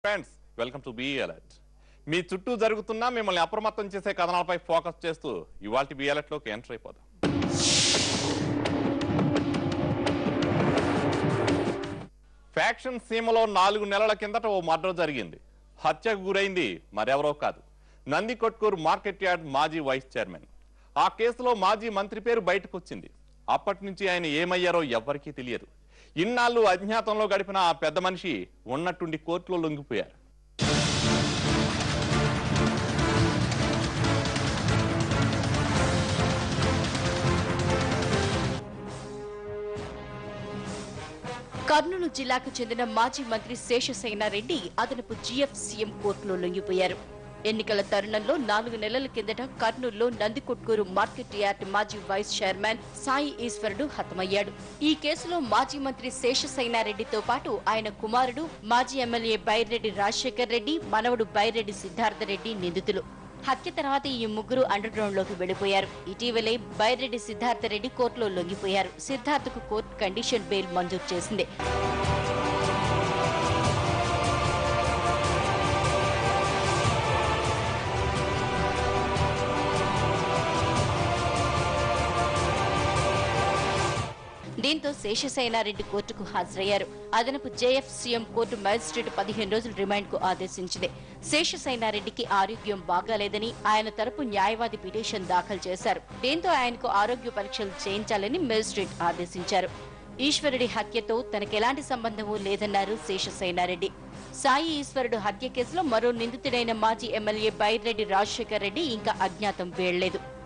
friends welcome to be alert మీ చుట్టూ జరుగుతున్న మిమ్మల్ని అప్రమత్తం చేసే కథనాలపై ఫోకస్ చేస్తూ ఇవాళ బీ అలర్ట్ లోకి ఎంటర్ అయిపోదాం ఫ్యాక్షన్ సీమలో నాలుగు నెలల కిందట ఓ మర్డర్ జరిగింది హత్యకు గురైంది మరెవరో కాదు నందికొట్కూరు మార్కెట్ యార్డ్ మాజీ వైస్ చైర్మన్ ఆ కేసులో మాజీ మంత్రి పేరు బయటకు వచ్చింది అప్పటి నుంచి ఆయన ఏమయ్యారో ఎవ్వరికీ తెలియదు ఇన్నాళ్ళు అజ్ఞాతంలో గడిపిన ఆ పెద్ద మనిషి ఉన్నట్టుండి కోర్టులో లొంగిపోయారు కర్నూలు జిల్లాకు చెందిన మాజీ మంత్రి శేషసేనారెడ్డి అదనపు జీఎఫ్ సీఎం కోర్టులో లొంగిపోయారు ఎన్నికల తరుణంలో నాలుగు నెలల కిందట కర్నూలులో నందికొట్కూరు మార్కెట్ యార్డ్ మాజీ వైస్ చైర్మన్ సాయి ఈశ్వరుడు హతమయ్యాడు ఈ కేసులో మాజీ మంత్రి శేషసేనారెడ్డితో పాటు ఆయన కుమారుడు మాజీ ఎమ్మెల్యే బైరెడ్డి రాజశేఖర్ రెడ్డి మనవడు బైరెడ్డి సిద్ధార్థ రెడ్డి నిందితులు హత్య తర్వాత ఈ ముగ్గురు అండర్ గ్రౌండ్ లోకి వెళ్లిపోయారు ఇటీవలే బైరెడ్డి సిద్ధార్థ రెడ్డి కోర్టులో లొంగిపోయారు సిద్ధార్థకు కోర్టు కండిషన్ బెయిల్ మంజూరు చేసింది దీంతో శేషసేనారెడ్డి కోర్టుకు హాజరయ్యారు అదనపు జేఎఫ్ సీఎం కోర్టు మ్యాజిస్ట్రేట్ పదిహేను రోజులు రిమాండ్ కు ఆదేశించింది శేషసేనారెడ్డికి ఆరోగ్యం బాగాలేదని ఆయన తరపు న్యాయవాది పిటిషన్ దాఖలు చేశారు దీంతో ఆయనకు ఆరోగ్య పరీక్షలు చేయించాలని మేజిస్ట్రేట్ ఆదేశించారు ఈశ్వరుడి హత్యతో తనకెలాంటి సంబంధమూ లేదన్నారు శేషసేనారెడ్డి సాయి ఈశ్వరుడు హత్య కేసులో మరో నిందితుడైన మాజీ ఎమ్మెల్యే బైరెడ్డి రాజశేఖర్ రెడ్డి ఇంకా అజ్ఞాతం వేయలేదు